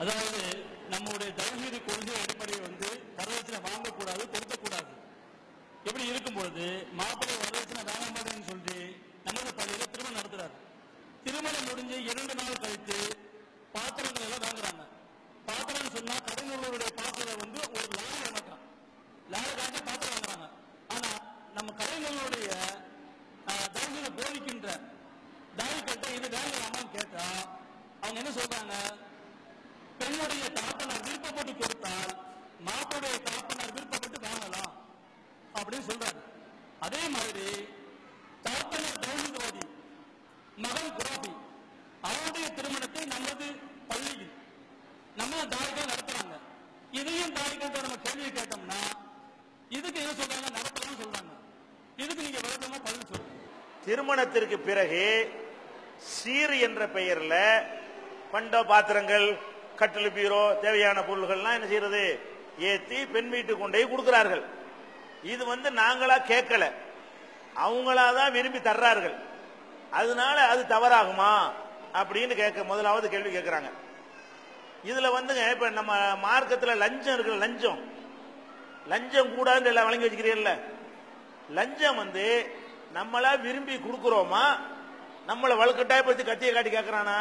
அதாவது நம்முடைய தௌஹீது கொள்கை அடிப்படையில் வந்து வரதட்சணை வாங்கக்கூடாது கொடுக்கக்கூடாது இப்படி இருக்கும் பொழுது மாப்பிள்ளை வரதட்சணை வாங்க மாட்டேன்னு சொல்லி நமது பள்ளியில திருமணம் நடத்துறாரு திருமணம் முடிஞ்சு இரண்டு நாள் கழித்து பாத்திரங்கள் எல்லாம் வாங்குறாங்க பாத்திரம்னு சொன்னா கடைநூலுடைய பாத்திரம் வந்து ஒரு லாரி கணக்கான் லாரி கணக்கா பாத்திரம் வாங்குறாங்க ஆனா நம்ம கடைநூலுடைய தௌஹீத போதிக்கின்ற தாரிக்கிட்ட இது வேண்டாமான்னு கேட்டா அவங்க என்ன சொல்றாங்க பெண்ணுடைய தாப்பனார் விருப்பப்பட்டு கொடுத்தால் மாப்பிளுடைய தாப்பனார் விருப்பப்பட்டு வாங்கலாம் அப்படின்னு சொல்றாரு அதே மாதிரி தாப்பனார் தௌஹீதவாதி மகன் குராபி அவருடைய திருமணத்தை நமது பள்ளியில் நம்ம தாரிகள் நடத்துறாங்க இதையும் தாரிகள்கிட்ட நம்ம கேள்வி கேட்டோம்னா இதுக்கு என்ன சொல்றாங்க நடத்தலாம் சொல்றாங்க இதுக்கு நீங்க விளக்கமா பதில் சொல்லுங்க திருமணத்திற்கு பிறகு சீர் என்ற பெயர்ல பண்ட பாத்திரங்கள் கட்டில் பீரோ தேவையான பொருள்கள்லாம் என்ன செய்யறது ஏத்தி பெண் வீட்டுக்கு கொண்டு போய் கொடுக்கிறார்கள் இது வந்து நாங்களா கேட்கல அவங்களா தான் விரும்பி தர்றார்கள் அதனால அது தவறாகுமா அப்படின்னு கேட்க முதலாவது கேள்வி கேட்கறாங்க இதுல வந்துங்க இப்ப நம்ம மார்க்கத்துல லஞ்சம் இருக்குல்ல லஞ்சம் லஞ்சம் கூடாதுன்னு எல்லாம் வழங்கி வச்சுக்கிறீங்கல்ல லஞ்சம் வந்து நம்மளா விரும்பி கொடுக்குறோமா நம்மளை வலுக்கட்டாயப்படுத்தி கத்தியை காட்டி கேட்கறானா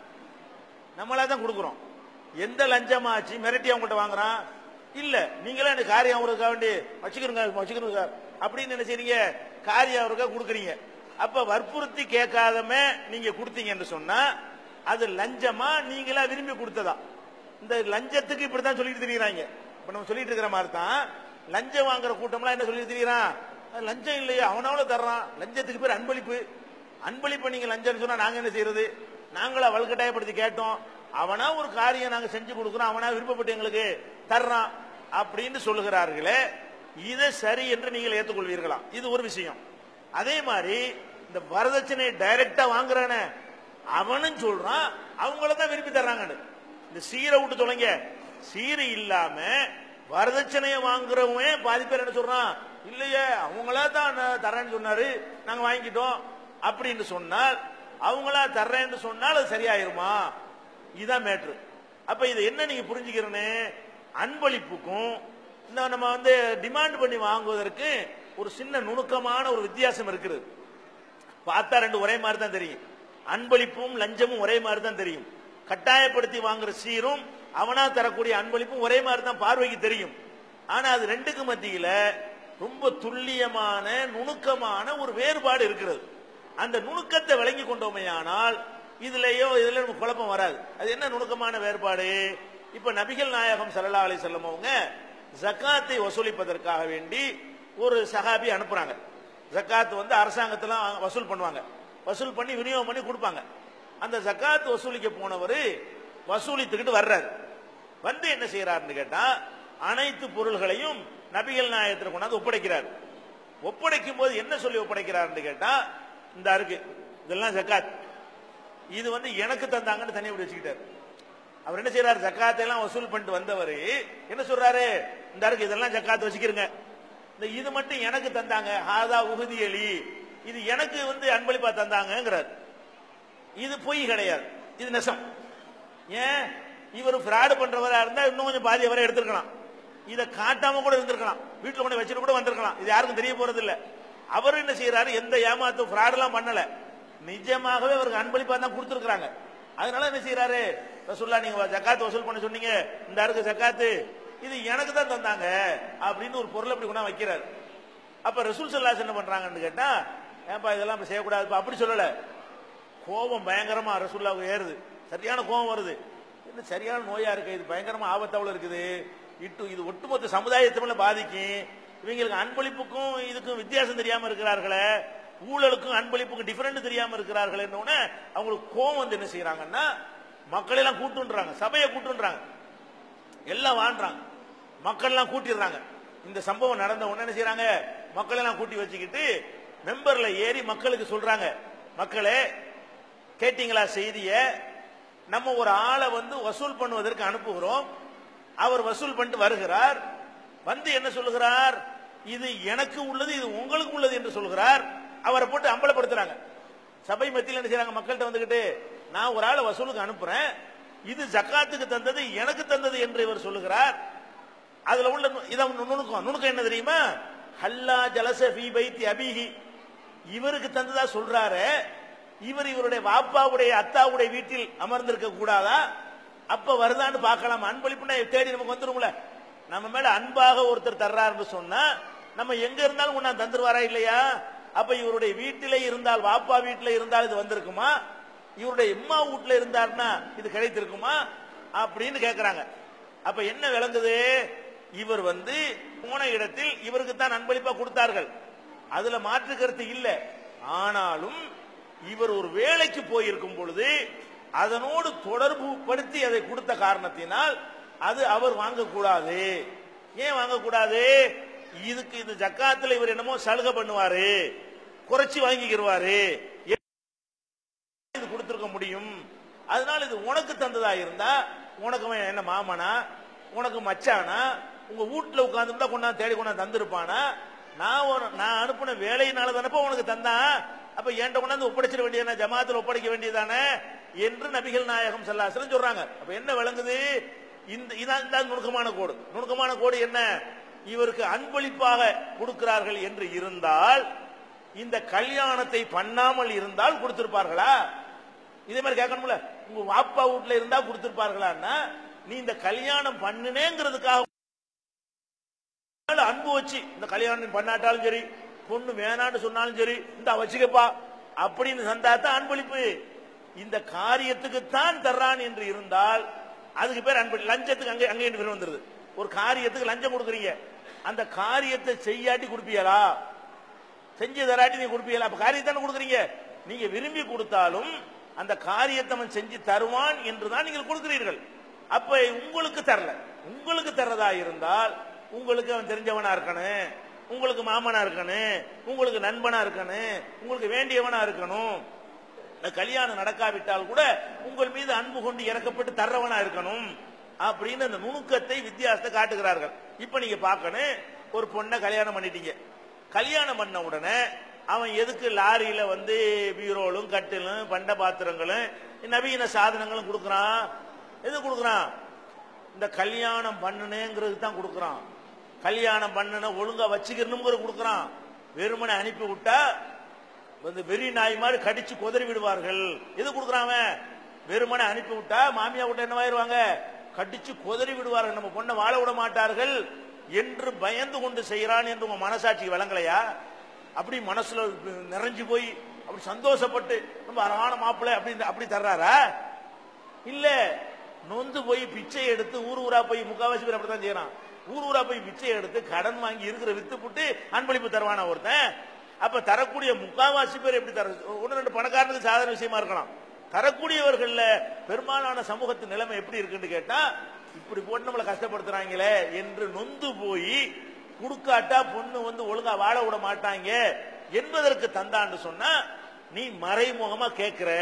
நம்மளா தான் கொடுக்குறோம் எந்த லஞ்சமாச்சு மிரட்டி அவங்கள்ட்ட வாங்குறான் இல்ல நீங்களே எனக்கு காரியம் அவருக்காக வேண்டி வச்சுக்கிறோங்க வச்சுக்கிறோங்க சார் அப்படின்னு என்ன செய்றீங்க காரியம் அவருக்கா கொடுக்குறீங்க அப்ப வற்புறுத்தி கேட்காதம நீங்க கொடுத்தீங்கன்னு சொன்னா அது லஞ்சமா நீங்களா விரும்பி கொடுத்ததா இந்த லஞ்சத்துக்கு இப்படித்தான் சொல்லிட்டு திரியிறாங்க இப்ப நம்ம சொல்லிட்டு இருக்கிற மாதிரி தான் லஞ்சம் வாங்குற கூட்டம்லாம் என்ன சொல்லிட்டு திரியிறான் அது லஞ்சம் இல்லையா அவனவள தர்றான் லஞ்சத்துக்கு பேர் அன்பளிப்பு அன்பளிப்பு நீங்க லஞ்சம்னு சொன்னா நாங்க என்ன செய்யறது நாங்களா வலுக்கட்டாயப்படுத்தி கேட்டோம் அவனா ஒரு காரியம் நாங்க செஞ்சு கொடுக்குறோம் அவனா விருப்பப்பட்டு எங்களுக்கு தர்றான் அப்படின்னு சொல்லுகிறார்களே இதை சரி என்று நீங்கள் ஏற்றுக்கொள்வீர்களா இது ஒரு விஷயம் அதே மாதிரி இந்த வரதட்சணை டைரக்டா வாங்குறானே அவனும் சொல்றான் அவங்கள தான் விரும்பி தர்றாங்கன்னு இந்த சீரை விட்டு தொலைங்க சீரை இல்லாம வரதட்சணையை வாங்குறவன் பாதி பேர் என்ன சொல்றான் இல்லையே அவங்களா தான் நான் தரேன்னு சொன்னாரு நாங்க வாங்கிட்டோம் அப்படின்னு சொன்னால் அவங்களா தர்றேன்னு சொன்னால் அது சரியாயிருமா இதுதான் மேட்ரு அப்ப இது என்ன நீங்க புரிஞ்சுக்கிறேன்னு அன்பளிப்புக்கும் இந்த நம்ம வந்து டிமாண்ட் பண்ணி வாங்குவதற்கு ஒரு சின்ன நுணுக்கமான ஒரு வித்தியாசம் இருக்குது பார்த்தா ரெண்டு ஒரே மாதிரி தான் தெரியும் அன்பளிப்பும் லஞ்சமும் ஒரே மாதிரி தான் தெரியும் கட்டாயப்படுத்தி வாங்குற சீரும் அவனா தரக்கூடிய அன்பளிப்பும் ஒரே மாதிரி தான் பார்வைக்கு தெரியும் ஆனா அது ரெண்டுக்கு மத்தியில ரொம்ப துல்லியமான நுணுக்கமான ஒரு வேறுபாடு இருக்கிறது அந்த நுணுக்கத்தை விளங்கி கொண்டோமையானால் இதுலயோ இதுல நமக்கு குழப்பம் வராது அது என்ன நுணுக்கமான வேறுபாடு இப்ப நபிகள் நாயகம் ஸல்லல்லாஹு அலைஹி வஸல்லம் அவங்க ஜக்காத்தை வசூலிப்பதற்காக வேண்டி ஒரு சஹாபி அனுப்புறாங்க ஜக்காத் வந்து அரசாங்கத்துல வசூல் பண்ணுவாங்க வசூல் பண்ணி விநியோகம் பண்ணி கொடுப்பாங்க அந்த ஜக்காத் வசூலிக்க போனவர் வசூலித்துக்கிட்டு வர்றாரு வந்து என்ன செய்யறாருன்னு கேட்டா அனைத்து பொருள்களையும் நபிகள் நாயகத்தில் கொண்டாந்து ஒப்படைக்கிறார் ஒப்படைக்கும் போது என்ன சொல்லி ஒப்படைக்கிறாருன்னு கேட்டா இந்த இருக்கு இதெல்லாம் ஜக்காத் இது வந்து எனக்கு தந்தாங்கன்னு தனியாக இப்படி வச்சுக்கிட்டாரு அவர் என்ன செய்யறாரு ஜக்காத்தை எல்லாம் வசூல் பண்ணிட்டு வந்தவர் என்ன சொல்றாரு இந்த இருக்கு இதெல்லாம் ஜக்காத் வச்சுக்கிறங்க இந்த இது மட்டும் எனக்கு தந்தாங்க ஹாதா உகுதி எலி இது எனக்கு வந்து அன்பளிப்பா தந்தாங்கங்கிறார் இது பொய் கிடையாது இது நெசம் ஏன் இவர் ஃப்ராடு பண்றவரா இருந்தா இன்னும் கொஞ்சம் பாதி வரை எடுத்திருக்கலாம் இதை காட்டாம கூட இருந்திருக்கலாம் வீட்டுல கொண்டு வச்சுட்டு கூட வந்திருக்கலாம் இது யாருக்கும் தெரிய போறது இல்ல அவர் என்ன செய்யறாரு எந்த ஏமாத்து ஃப்ராட் எல்லாம் பண்ணல நிஜமாகவே அவருக்கு அன்பளிப்பா தான் கொடுத்துருக்காங்க அதனால என்ன செய்யறாரு ரசுல்லா நீங்க ஜக்காத்து வசூல் பண்ண சொன்னீங்க இந்த அருக்கு ஜக்காத்து இது எனக்கு தான் தந்தாங்க அப்படின்னு ஒரு பொருள் அப்படி கொண்டா வைக்கிறாரு அப்ப ரசூல் சல்லாஸ் என்ன பண்றாங்கன்னு கேட்டா ஏன்பா இதெல்லாம் இப்ப செய்யக்கூடாது அப்படி சொல்லல கோபம் பயங்கரமா ரசூல்லாவுக்கு ஏறுது சரியான கோபம் வருது என்ன சரியான நோயா இருக்கு இது பயங்கரமா ஆபத்தாவில் இருக்குது இட்டு இது ஒட்டுமொத்த சமுதாயத்தை பாதிக்கும் இவங்களுக்கு அன்பளிப்புக்கும் இதுக்கும் வித்தியாசம் தெரியாம இருக்கிறார்களே ஊழலுக்கும் அன்பளிப்புக்கும் டிஃபரெண்ட் தெரியாம இருக்கிறார்கள் உடனே அவங்களுக்கு கோபம் வந்து என்ன செய்யறாங்கன்னா மக்கள் எல்லாம் கூட்டுன்றாங்க சபையை கூட்டுன்றாங்க எல்லாம் வாழ்றாங்க மக்கள் எல்லாம் கூட்டிடுறாங்க இந்த சம்பவம் நடந்த உடனே என்ன செய்யறாங்க மக்கள் எல்லாம் கூட்டி வச்சுக்கிட்டு மெம்பர்ல ஏறி மக்களுக்கு சொல்றாங்க மக்களே கேட்டீங்களா செய்திய நம்ம ஒரு ஆளை வந்து வசூல் பண்ணுவதற்கு அனுப்புகிறோம் அவர் வசூல் பண்ணிட்டு வருகிறார் வந்து என்ன சொல்லுகிறார் இது எனக்கு உள்ளது இது உங்களுக்கு உள்ளது என்று சொல்கிறார் அவரை போட்டு அம்பலப்படுத்துறாங்க சபை மத்தியில் என்ன செய்யறாங்க மக்கள்கிட்ட வந்துகிட்டு நான் ஒரு ஆளை வசூலுக்கு அனுப்புறேன் இது ஜக்காத்துக்கு தந்தது எனக்கு தந்தது என்று இவர் சொல்லுகிறார் அதுல உள்ள நு- இத நு- நுணுக்கம் நுணுக்கம் என்ன தெரியுமா ஹல்லா ஜலச ஃபீ பைத்தி அபிஹி இவருக்கு தந்ததா சொல்றாரு இவர் இவருடைய வாப்பாவுடைய அத்தாவுடைய வீட்டில் அமர்ந்திருக்க கூடாதா அப்ப வருதான்னு பார்க்கலாம் அன்பளிப்புனா தேடி நமக்கு வந்துரும்ல நம்ம மேல அன்பாக ஒருத்தர் தர்றாருன்னு சொன்னா நம்ம எங்க இருந்தாலும் கொண்டா தந்துருவாரா இல்லையா அப்ப இவருடைய வீட்டிலே இருந்தால் வாப்பா வீட்டில இருந்தால் இது வந்திருக்குமா இவருடைய எம்மா வீட்டுல இருந்தாருன்னா இது கிடைத்திருக்குமா அப்படின்னு கேக்குறாங்க அப்ப என்ன விளங்குது இவர் வந்து போன இடத்தில் இவருக்கு தான் அன்பளிப்பா கொடுத்தார்கள் அதுல மாற்று கருத்து இல்ல ஆனாலும் இவர் ஒரு வேலைக்கு போயிருக்கும் பொழுது அதனோடு தொடர்பு படுத்தி அதை கொடுத்த காரணத்தினால் அது அவர் வாங்கக்கூடாது ஏன் வாங்கக்கூடாது இதுக்கு இந்த ஜக்காத்துல இவர் என்னமோ சலுகை பண்ணுவாரு குறைச்சி வாங்கிக்கிருவாரு இது கொடுத்திருக்க முடியும் அதனால இது உனக்கு தந்ததா இருந்தா உனக்கு அவன் என்ன மாமனா உனக்கு மச்சானா உங்க வீட்டுல உட்கார்ந்து கொண்டாந்து தேடி கொண்டாந்து தந்திருப்பானா நான் ஒரு நான் அனுப்பின வேலையினால தானப்ப உனக்கு தந்தான் அப்ப என்கிட்ட கொண்டாந்து ஒப்படைச்சிட வேண்டியதானே ஜமாத்துல ஒப்படைக்க வேண்டியதானே என்று நபிகள் நாயகம் சல்லாசலம் சொல்றாங்க அப்ப என்ன விளங்குது இந்த இதான் இந்த நுணுக்கமான கோடு நுணுக்கமான கோடு என்ன இவருக்கு அன்பளிப்பாக கொடுக்கிறார்கள் என்று இருந்தால் இந்த கல்யாணத்தை பண்ணாமல் இருந்தால் கொடுத்திருப்பார்களா இதே மாதிரி கேட்கணும்ல உங்க வாப்பா வீட்டுல இருந்தா கொடுத்திருப்பார்களான்னா நீ இந்த கல்யாணம் பண்ணுனேங்கிறதுக்காக அன்பு வச்சு இந்த கல்யாணம் பண்ணாட்டாலும் சரி பொண்ணு வேணான்னு சொன்னாலும் சரி இந்த வச்சுக்கப்பா அப்படின்னு சந்தாத்தான் அன்பளிப்பு இந்த காரியத்துக்கு தான் தர்றான் என்று இருந்தால் அதுக்கு பேர் அன்பு லஞ்சத்துக்கு அங்கே அங்கே பேர் வந்துருது ஒரு காரியத்துக்கு லஞ்சம் கொடுக்குறீங்க அந்த காரியத்தை செய்யாட்டி கொடுப்பீங்களா செஞ்சு தராட்டி நீங்க கொடுப்பீங்களா அப்ப காரியத்தானே கொடுக்குறீங்க நீங்க விரும்பி கொடுத்தாலும் அந்த காரியத்தை அவன் செஞ்சு தருவான் என்றுதான் நீங்கள் கொடுக்கிறீர்கள் அப்ப உங்களுக்கு தரல உங்களுக்கு தர்றதா இருந்தால் உங்களுக்கு அவன் தெரிஞ்சவனா இருக்கணும் உங்களுக்கு மாமனா இருக்கணும் உங்களுக்கு நண்பனா இருக்கணும் உங்களுக்கு வேண்டியவனா இருக்கணும் இந்த கல்யாணம் நடக்காவிட்டால் கூட உங்கள் மீது அன்பு கொண்டு இறக்கப்பட்டு தர்றவனா இருக்கணும் அப்படின்னு அந்த நுணுக்கத்தை வித்தியாசத்தை காட்டுகிறார்கள் இப்ப நீங்க பார்க்கணும் ஒரு பொண்ணை கல்யாணம் பண்ணிட்டீங்க கல்யாணம் பண்ண உடனே அவன் எதுக்கு லாரியில வந்து பீரோலும் கட்டிலும் பண்ட பாத்திரங்களும் நவீன சாதனங்களும் கொடுக்கறான் எது கொடுக்கறான் இந்த கல்யாணம் பண்ணுனேங்கிறது தான் கொடுக்கறான் கல்யாணம் பண்ணுன ஒழுங்கா வச்சுக்கணுங்கிற கொடுக்கறான் வெறுமனை அனுப்பி விட்டா வந்து வெறி நாய் மாதிரி கடிச்சு குதறி விடுவார்கள் எது கொடுக்கறான் அவன் வெறுமனை அனுப்பி விட்டா மாமியா விட்ட என்னவாயிருவாங்க கடிச்சு குதறி விடுவார்கள் நம்ம பொண்ணை வாழ விட மாட்டார்கள் என்று பயந்து கொண்டு செய்யறான் என்று உங்க மனசாட்சிக்கு விளங்கலையா அப்படி மனசுல நிறைஞ்சு போய் அப்படி சந்தோஷப்பட்டு ரொம்ப அழகான மாப்பிள்ளை அப்படி அப்படி தர்றாரா இல்ல நொந்து போய் பிச்சை எடுத்து ஊர் ஊரா போய் முக்காவாசி பேர் அப்படித்தான் செய்யறான் ஊர் ஊரா போய் பிச்சை எடுத்து கடன் வாங்கி இருக்கிற வித்து புட்டு அன்பளிப்பு தருவானா ஒருத்தன் அப்ப தரக்கூடிய முக்காவாசி பேர் எப்படி தர ஒன்னு ரெண்டு பணக்காரனுக்கு சாதாரண விஷயமா இருக்கலாம் தரக்கூடியவர்கள்ல பெரும்பாலான சமூகத்து நிலைமை எப்படி இருக்குன்னு கேட்டா இப்படி போட்டு நம்மளை கஷ்டப்படுத்துறாங்களே என்று நொந்து போய் குடுக்காட்டா பொண்ணு வந்து ஒழுங்கா வாழ விட மாட்டாங்க என்பதற்கு தந்தான்னு சொன்னா நீ மறைமுகமா கேட்கிற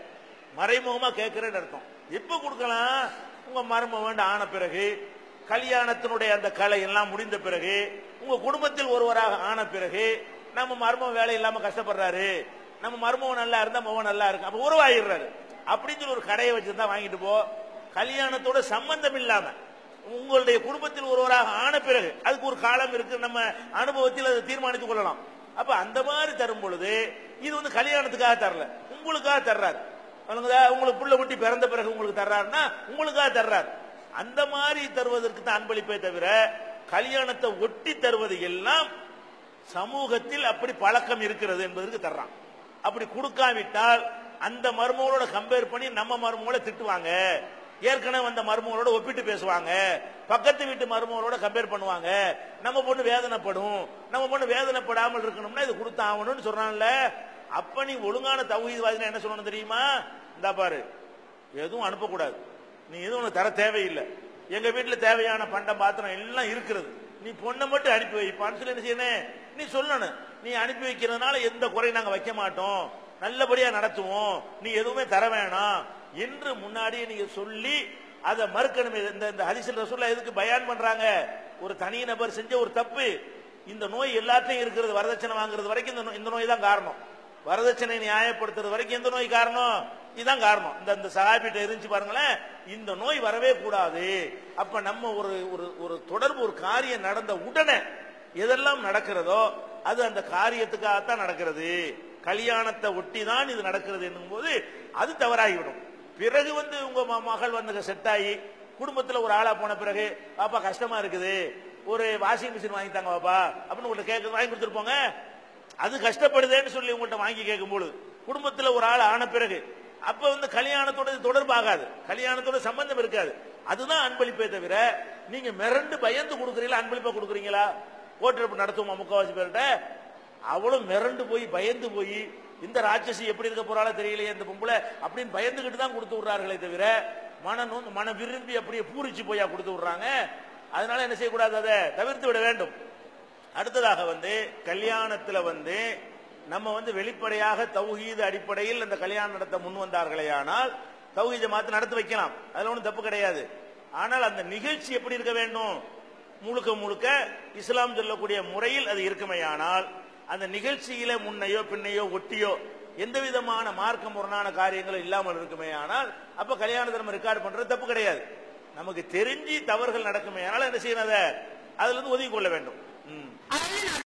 மறைமுகமா கேட்கிறேன்னு அர்த்தம் எப்ப கொடுக்கலாம் உங்க மருமகன் ஆன பிறகு கல்யாணத்தினுடைய அந்த கலை எல்லாம் முடிந்த பிறகு உங்க குடும்பத்தில் ஒருவராக ஆன பிறகு நம்ம மருமகன் வேலை இல்லாம கஷ்டப்படுறாரு நம்ம மருமகன் நல்லா இருந்தா மகன் நல்லா இருக்கு அப்ப உருவாகிடுறாரு அப்படின்னு சொல்லி ஒரு கடையை வச்சிருந்தா வாங்கிட்டு போ கல்யாணத்தோட சம்பந்தம் இல்லாம உங்களுடைய குடும்பத்தில் ஒருவராக ஆன பிறகு அதுக்கு ஒரு காலம் இருக்கு நம்ம அனுபவத்தில் அதை தீர்மானித்துக் கொள்ளலாம் அப்ப அந்த மாதிரி தரும் பொழுது இது வந்து கல்யாணத்துக்காக தரல உங்களுக்காக தர்றாரு வழங்குதா? உங்களுக்கு புள்ள குட்டி பிறந்த பிறகு உங்களுக்கு தர்றாருன்னா உங்களுக்காக தர்றாரு அந்த மாதிரி தருவதற்கு தான் அன்பளிப்பே தவிர கல்யாணத்தை ஒட்டி தருவது எல்லாம் சமூகத்தில் அப்படி பழக்கம் இருக்கிறது என்பதற்கு தர்றான் அப்படி கொடுக்காவிட்டால் அந்த மருமகளோட கம்பேர் பண்ணி நம்ம மருமகளை திட்டுவாங்க ஏற்கனவே வந்த மருமகளோட ஒப்பிட்டு பேசுவாங்க பக்கத்து வீட்டு மருமகளோட கம்பேர் பண்ணுவாங்க நம்ம பொண்ணு வேதனைப்படும் நம்ம பொண்ணு வேதனைப்படாமல் இருக்கணும்னா இது கொடுத்தாகணும்னு சொல்றான்ல அப்ப நீ ஒழுங்கான தௌஹீத்வாதினா என்ன சொல்லணும் தெரியுமா இந்தா பாரு எதுவும் அனுப்பக்கூடாது நீ எதுவும் உனக்கு தர தேவையில்லை எங்க வீட்டுல தேவையான பண்டம் பாத்திரம் எல்லாம் இருக்கிறது நீ பொண்ணை மட்டும் அனுப்பி வைப்பான்னு சொல்லி என்ன செய்யணும் நீ சொல்லணும் நீ அனுப்பி வைக்கிறதுனால எந்த குறையும் நாங்க வைக்க மாட்டோம் நல்லபடியா நடத்துவோம் நீ எதுவுமே தர வேணாம் என்று முன்னாடியே நீங்க சொல்லி அதை மறுக்கணுமே இந்த இந்த ஹரிசல் ரசூல்லா எதுக்கு பயான் பண்றாங்க ஒரு தனி நபர் செஞ்ச ஒரு தப்பு இந்த நோய் எல்லாத்தையும் இருக்கிறது வரதட்சணை வாங்குறது வரைக்கும் இந்த நோய்- இந்த நோய் தான் காரணம் வரதட்சணை நியாயப்படுத்துறது வரைக்கும் எந்த நோய் காரணம் இதுதான் காரணம் இந்த இந்த சகாபிட்ட இருந்துச்சு பாருங்களேன் இந்த நோய் வரவே கூடாது அப்ப நம்ம ஒரு ஒரு ஒரு தொடர்பு ஒரு காரியம் நடந்த உடனே எதெல்லாம் நடக்கிறதோ அது அந்த காரியத்துக்காகத்தான் நடக்கிறது கல்யாணத்தை ஒட்டி தான் இது நடக்கிறது என்னும் போது அது தவறாகிவிடும் பிறகு வந்து உங்க ம- மகள் வந்து செட் ஆகி குடும்பத்துல ஒரு ஆளா போன பிறகு பாப்பா கஷ்டமா இருக்குது ஒரு வாஷிங் மிஷின் வாங்கி தாங்க பாப்பா அப்படின்னு உங்கள்ட்ட கேட்க வாங்கி கொடுத்துருப்போங்க அது கஷ்டப்படுதேன்னு சொல்லி உங்கள்ட்ட வாங்கி கேட்கும் பொழுது குடும்பத்துல ஒரு ஆள் ஆன பிறகு அப்ப வந்து கல்யாணத்தோட இது தொடர்பாகாது கல்யாணத்தோட சம்பந்தம் இருக்காது அதுதான் அன்பளிப்பே தவிர நீங்க மிரண்டு பயந்து கொடுக்குறீங்களா அன்பளிப்பா கொடுக்குறீங்களா ஓட்டெடுப்பு நடத்துவோமா முக்காவாசி பேர்கிட்ட அவளும் மிரண்டு போய் பயந்து போய் இந்த ராட்சசி எப்படி இருக்க போறாளோ தெரியலையே இந்த பொம்பளை அப்படின்னு பயந்துகிட்டு தான் கொடுத்து விடுறார்களே தவிர மன நொந்து மன விரும்பி அப்படியே பூரிச்சு போயா கொடுத்து விடுறாங்க அதனால என்ன செய்யக்கூடாது அதை தவிர்த்து விட வேண்டும் அடுத்ததாக வந்து கல்யாணத்துல வந்து நம்ம வந்து வெளிப்படையாக தௌஹீது அடிப்படையில் அந்த கல்யாணம் நடத்த முன் வந்தார்களே ஆனால் தௌஹீத மாத்து நடத்தி வைக்கலாம் அதுல ஒன்றும் தப்பு கிடையாது ஆனால் அந்த நிகழ்ச்சி எப்படி இருக்க வேண்டும் முழுக்க முழுக்க இஸ்லாம் சொல்லக்கூடிய முறையில் அது இருக்குமேயானால் அந்த நிகழ்ச்சியில முன்னையோ பின்னையோ ஒட்டியோ எந்த விதமான மார்க்க முரணான காரியங்களும் இல்லாமல் இருக்குமேயானால் அப்ப கல்யாணத்தை நம்ம ரெக்கார்ட் பண்றது தப்பு கிடையாது நமக்கு தெரிஞ்சு தவறுகள் நடக்குமே ஆனால் என்ன செய்யணும் அதை அதுல இருந்து ஒதுக்கி கொள்ள வேண்டும் ம். அதுல